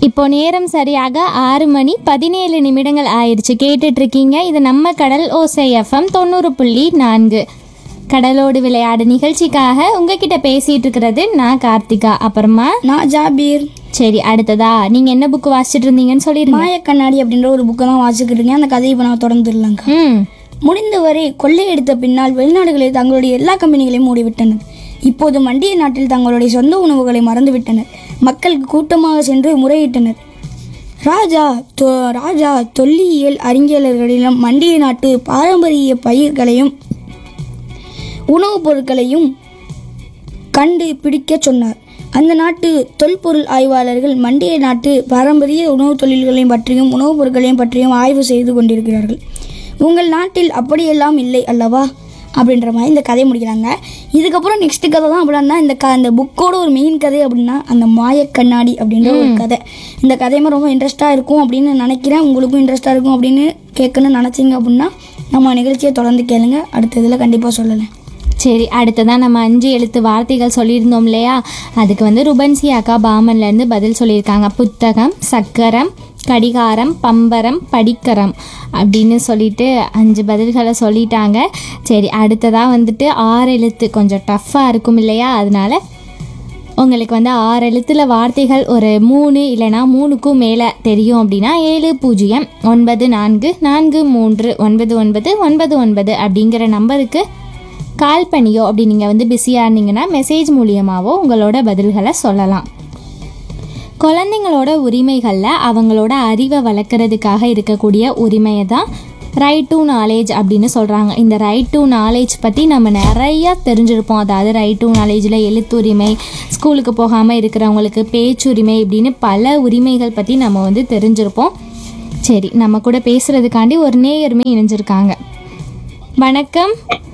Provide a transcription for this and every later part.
இப்போ நேரம் சரியாக ஆறு மணி பதினேழு நிமிடங்கள் ஆயிடுச்சு கேட்டுட்டு இருக்கீங்க இது நம்ம கடல் ஓசை எஃப்எம் தொண்ணூறு புள்ளி நான்கு கடலோடு விளையாடு நிகழ்ச்சிக்காக உங்ககிட்ட பேசிட்டு இருக்கிறது நான் கார்த்திகா அப்புறமா நான் ஜாபீர் சரி அடுத்ததா நீங்க என்ன புக் வாசிச்சுட்டு இருந்தீங்கன்னு சொல்லிருங்க மாய கண்ணாடி அப்படின்ற ஒரு புக்கை தான் வாசிக்கிட்டு இருக்கேன் அந்த கதையை இப்போ நான் தொடர்ந்துடலாங்க ம் முடிந்தவரை கொள்ளையடித்த பின்னால் வெளிநாடுகளில் தங்களுடைய எல்லா கம்பெனிகளையும் மூடிவிட்டனர் இப்போது மண்டிய நாட்டில் தங்களுடைய சொந்த உணவுகளை மறந்துவிட்டனர் மக்களுக்கு கூட்டமாக சென்று முறையிட்டனர் ராஜா தொ ராஜா தொல்லியல் அறிஞர்களிடம் மண்டிய நாட்டு பாரம்பரிய பயிர்களையும் உணவுப் பொருட்களையும் கண்டு பிடிக்கச் சொன்னார் அந்த நாட்டு தொல்பொருள் ஆய்வாளர்கள் மண்டிய நாட்டு பாரம்பரிய உணவுத் தொழில்களையும் பற்றியும் உணவுப் பொருட்களையும் பற்றியும் ஆய்வு செய்து கொண்டிருக்கிறார்கள் உங்கள் நாட்டில் அப்படியெல்லாம் இல்லை அல்லவா அப்படின்ற மாதிரி இந்த கதையை முடிக்கிறாங்க இதுக்கப்புறம் நெக்ஸ்ட் கதை தான் அப்படின்னா இந்த க இந்த புக்கோட ஒரு மெயின் கதை அப்படின்னா அந்த மாயக்கண்ணாடி அப்படின்ற ஒரு கதை இந்த கதையுமே ரொம்ப இன்ட்ரெஸ்ட்டாக இருக்கும் அப்படின்னு நினைக்கிறேன் உங்களுக்கும் இன்ட்ரெஸ்ட்டாக இருக்கும் அப்படின்னு கேட்கணும்னு நினச்சிங்க அப்படின்னா நம்ம நிகழ்ச்சியை தொடர்ந்து கேளுங்க அடுத்த இதில் கண்டிப்பாக சொல்லலை சரி அடுத்ததான் நம்ம அஞ்சு எழுத்து வார்த்தைகள் சொல்லியிருந்தோம் இல்லையா அதுக்கு வந்து ருபன்சி அக்கா பாமன்லேருந்து பதில் சொல்லியிருக்காங்க புத்தகம் சக்கரம் கடிகாரம் பம்பரம் படிக்கரம் அப்படின்னு சொல்லிட்டு அஞ்சு பதில்களை சொல்லிட்டாங்க சரி அடுத்ததாக வந்துட்டு ஆறு எழுத்து கொஞ்சம் டஃப்பாக இருக்கும் இல்லையா அதனால உங்களுக்கு வந்து ஆறு எழுத்துல வார்த்தைகள் ஒரு மூணு இல்லைனா மூணுக்கும் மேலே தெரியும் அப்படின்னா ஏழு பூஜ்ஜியம் ஒன்பது நான்கு நான்கு மூன்று ஒன்பது ஒன்பது ஒன்பது ஒன்பது அப்படிங்கிற நம்பருக்கு கால் பண்ணியோ அப்படி நீங்கள் வந்து பிஸியாக இருந்தீங்கன்னா மெசேஜ் மூலியமாகவோ உங்களோட பதில்களை சொல்லலாம் குழந்தைங்களோட உரிமைகளில் அவங்களோட அறிவை வளர்க்குறதுக்காக இருக்கக்கூடிய உரிமையை தான் ரைட் டு நாலேஜ் அப்படின்னு சொல்கிறாங்க இந்த ரைட் டு நாலேஜ் பற்றி நம்ம நிறையா தெரிஞ்சிருப்போம் அதாவது ரைட் டு நாலேஜில் எழுத்துரிமை ஸ்கூலுக்கு போகாமல் இருக்கிறவங்களுக்கு பேச்சுரிமை இப்படின்னு பல உரிமைகள் பற்றி நம்ம வந்து தெரிஞ்சிருப்போம் சரி நம்ம கூட பேசுகிறதுக்காண்டி ஒரு நேயருமே இணைஞ்சிருக்காங்க வணக்கம்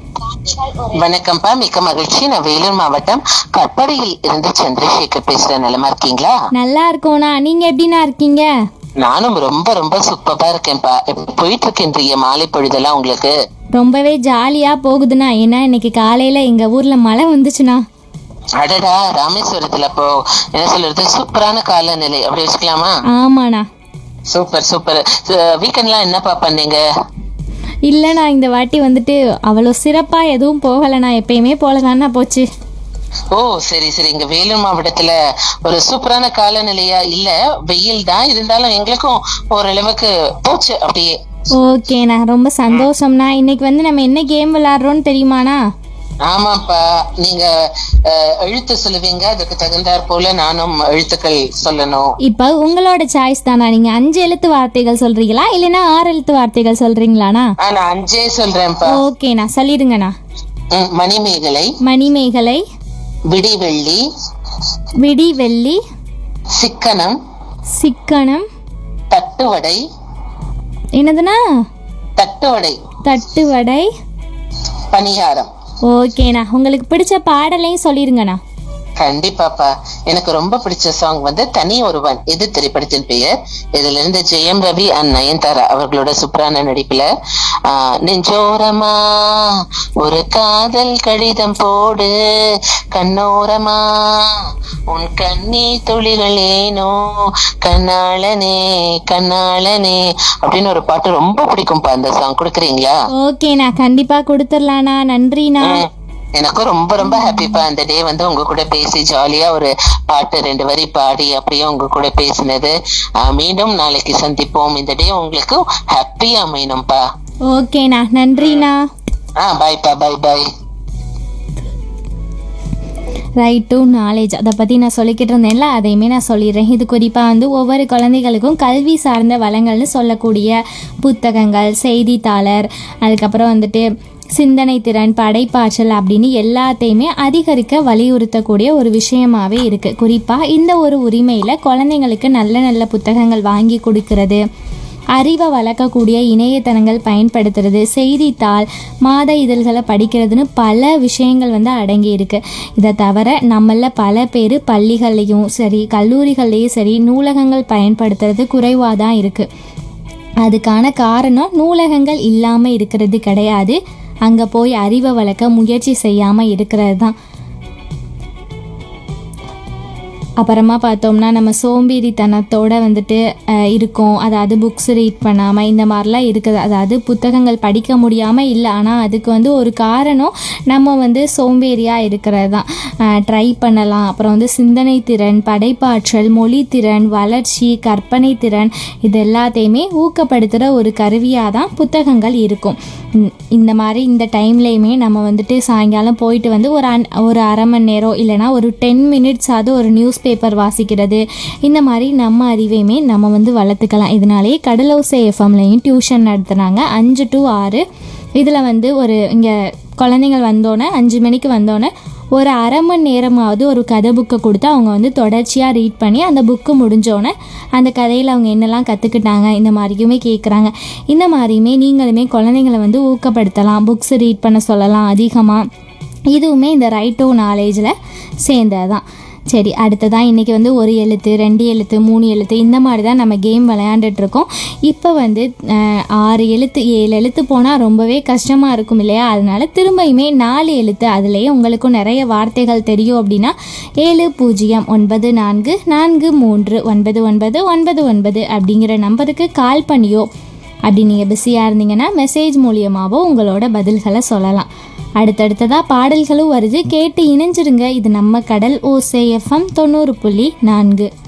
வணக்கம்ப்பா மிக்க மகிழ்ச்சி நான் வேலூர் மாவட்டம் கட்படியில் இருந்து சந்திரசேகர் பேசுறேன் நலமா இருக்கீங்களா நல்லா இருக்கோண்ணா நீங்கள் எப்படிண்ணா இருக்கீங்க நானும் ரொம்ப ரொம்ப சூப்பரா இருக்கேன்ப்பா எப்படி போயிட்டு இருக்கு இன்றைய மாலை பொழுதெல்லாம் உங்களுக்கு ரொம்பவே ஜாலியாக போகுதுண்ணா ஏன்னா இன்னைக்கு காலையில் எங்கள் ஊரில் மழை வந்துச்சுண்ணா அடடா ராமேஸ்வரத்துல அப்போ என்ன சொல்றது சூப்பரான காலநிலை அப்படி வச்சுக்கலாமா ஆமாண்ணா சூப்பர் சூப்பர் வீக்கெண்ட்லாம் என்னப்பா பண்ணீங்க இல்லைண்ணா இந்த வாட்டி வந்துட்டு அவ்வளோ சிறப்பாக எதுவும் போகலைண்ணா எப்பயுமே போலதாண்ணா போச்சு ஓ சரி சரி இங்க வேலூர் மாவட்டத்துல ஒரு சூப்பரான காலநிலையா இல்ல வெயில் தான் இருந்தாலும் எங்களுக்கும் ஓரளவுக்கு போச்சு அப்படியே ஓகேண்ணா ரொம்ப சந்தோஷம்ண்ணா இன்னைக்கு வந்து நம்ம என்ன கேம் விளாட்றோன்னு தெரியுமாண்ணா ஆமாப்பா நீங்க அஹ், எழுத்து சொல்லுவீங்க அதுக்கு தகுந்தாற் போல நானும் எழுத்துக்கள் சொல்லணும் இப்போ உங்களோட சாய்ஸ் தானா நீங்கள் அஞ்சு எழுத்து வார்த்தைகள் சொல்கிறீங்களா இல்லைன்னா ஆறு எழுத்து வார்த்தைகள் சொல்கிறீங்களாண்ணா ஆ, நான் அஞ்சே சொல்றேன்ப்பா ஓகேண்ணா சொல்லிடுங்கண்ணா ம், மணிமேகலை மணிமேகலை விடிவெள்ளி விடி வெள்ளி சிக்கனம் சிக்கனம் தட்டுவடை என்னதுண்ணா தட்டுவடை தட்டுவடை பணியாரம் ஓகேண்ணா உங்களுக்கு பிடிச்ச பாடலையும் சொல்லிடுங்கண்ணா கண்டிப்பாப்பா எனக்கு ரொம்ப பிடிச்ச சாங் வந்து தனி ஒருவன் இது திரைப்படத்தின் பெயர் இதுல இருந்து ஜெயம் ரவி அண்ட் நயன்தாரா அவர்களோட சூப்பரான நடிப்புல ஆஹ், நெஞ்சோரமா ஒரு காதல் கடிதம் போடு கண்ணோரமா உன் கண்ணீர் துளிகள் ஏனோ கண்ணாளனே கண்ணாளனே அப்படின்னு ஒரு பாட்டு ரொம்ப பிடிக்கும்பா அந்த சாங் கொடுக்குறீங்களா ஓகேண்ணா கண்டிப்பாக கொடுத்துடலாண்ணா நன்றிண்ணா ம். எனக்கும் ரொம்ப ரொம்ப ஹாப்பிப்பா அந்த டே வந்து உங்க கூட பேசி ஜாலியா ஒரு பாட்டு ரெண்டு வரி பாடி அப்படியே உங்க கூட பேசினது ஆஹ் மீண்டும் நாளைக்கு சந்திப்போம் இந்த டே உங்களுக்கு ஹாப்பியா அமையணும்ப்பா ஓகேண்ணா நன்றிண்ணா ஆ பாய்ப்பா bye bye right to knowledge அதை பற்றி நான் சொல்லிக்கிட்டு இருந்தேன்ல அதையுமே நான் சொல்லிடுறேன் இது குறிப்பாக வந்து ஒவ்வொரு குழந்தைகளுக்கும் கல்வி சார்ந்த வளங்கள்னு சொல்லக்கூடிய புத்தகங்கள் செய்தித்தாளர் அதுக்கப்புறம் வந்துட்டு சிந்தனை திறன் படைப்பாற்றல் அப்படின்னு எல்லாத்தையுமே அதிகரிக்க வலியுறுத்தக்கூடிய ஒரு விஷயமாவே இருக்குது குறிப்பாக இந்த ஒரு உரிமையில் குழந்தைங்களுக்கு நல்ல நல்ல புத்தகங்கள் வாங்கி கொடுக்கறது அறிவை வளர்க்கக்கூடிய இணையதளங்கள் பயன்படுத்துறது செய்தித்தாள் மாத இதழ்களை படிக்கிறதுன்னு பல விஷயங்கள் வந்து அடங்கி இருக்கு இதை தவிர நம்மள பல பேர் பள்ளிகள்லையும் சரி கல்லூரிகள்லையும் சரி நூலகங்கள் பயன்படுத்துறது குறைவாக தான் இருக்கு அதுக்கான காரணம் நூலகங்கள் இல்லாமல் இருக்கிறது கிடையாது அங்கே போய் அறிவை வளர்க்க முயற்சி செய்யாமல் இருக்கிறது தான் அப்புறமா பார்த்தோம்னா நம்ம சோம்பேறித்தனத்தோட வந்துட்டு அஹ், இருக்கோம் அதாவது புக்ஸ் ரீட் பண்ணாமல் இந்த மாதிரிலாம் இருக்குது அதாவது புத்தகங்கள் படிக்க முடியாமல் இல்லை ஆனால் அதுக்கு வந்து ஒரு காரணம் நம்ம வந்து சோம்பேறியாக இருக்கிறது தான் ட்ரை பண்ணலாம் அப்புறம் வந்து சிந்தனை திறன் படைப்பாற்றல் மொழித்திறன் வளர்ச்சி கற்பனை திறன் இது எல்லாத்தையுமே ஊக்கப்படுத்துகிற ஒரு கருவியாக தான் புத்தகங்கள் இருக்கும் இந்த- இந்த மாதிரி இந்த டைம்லேயுமே நம்ம வந்துட்டு சாயங்காலம் போயிட்டு வந்து ஒரு அன் ஒரு அரை மணி நேரம் இல்லைனா ஒரு டென் மினிட்ஸாவது ஒரு நியூஸ் பேப்பர் வாசிக்கிறது இந்த மாதிரி நம்ம அறிவையுமே நம்ம வந்து வளர்த்துக்கலாம் இதனாலேயே கடலோசை எஃப்எம்லையும் டியூஷன் நடத்துனாங்க அஞ்சு டு ஆறு இதில் வந்து ஒரு இங்கே குழந்தைங்கள் வந்தோன்னே அஞ்சு மணிக்கு வந்தோன்னே ஒரு அரை மணி நேரமாவது ஒரு கதை புக்கை கொடுத்து அவங்க வந்து தொடர்ச்சியாக ரீட் பண்ணி அந்த புக்கு முடிஞ்சோடனே அந்த கதையில் அவங்க என்னெல்லாம் கற்றுக்கிட்டாங்க இந்த மாதிரியுமே கேட்குறாங்க இந்த மாதிரியுமே நீங்களுமே குழந்தைங்களை வந்து ஊக்கப்படுத்தலாம் புக்ஸ் ரீட் பண்ண சொல்லலாம் அதிகமாக இதுவுமே இந்த ரைட் டு நாலேஜில் சேர்ந்தது தான் சரி அடுத்ததான் இன்றைக்கி வந்து ஒரு எழுத்து ரெண்டு எழுத்து மூணு எழுத்து இந்த மாதிரி தான் நம்ம கேம் விளையாண்டுட்டு இருக்கோம் இப்போ வந்து அஹ், ஆறு எழுத்து ஏழு எழுத்து போனால் ரொம்பவே கஷ்டமாக இருக்கும் இல்லையா அதனால திரும்பியுமே நாலு எழுத்து அதுலேயே உங்களுக்கும் நிறைய வார்த்தைகள் தெரியும் அப்படின்னா ஏழு பூஜ்ஜியம் ஒன்பது நான்கு நான்கு மூன்று ஒன்பது ஒன்பது ஒன்பது ஒன்பது அப்படிங்கிற நம்பருக்கு கால் பண்ணியோ அப்படி நீங்கள் பிஸியாக இருந்தீங்கன்னா மெசேஜ் மூலியமாகவோ உங்களோட பதில்களை சொல்லலாம் அடுத்தடுத்ததாக பாடல்களும் வருது கேட்டு இணைஞ்சிருங்க இது நம்ம கடல் ஓசை எஃப்எம் தொண்ணூறு புள்ளி நான்கு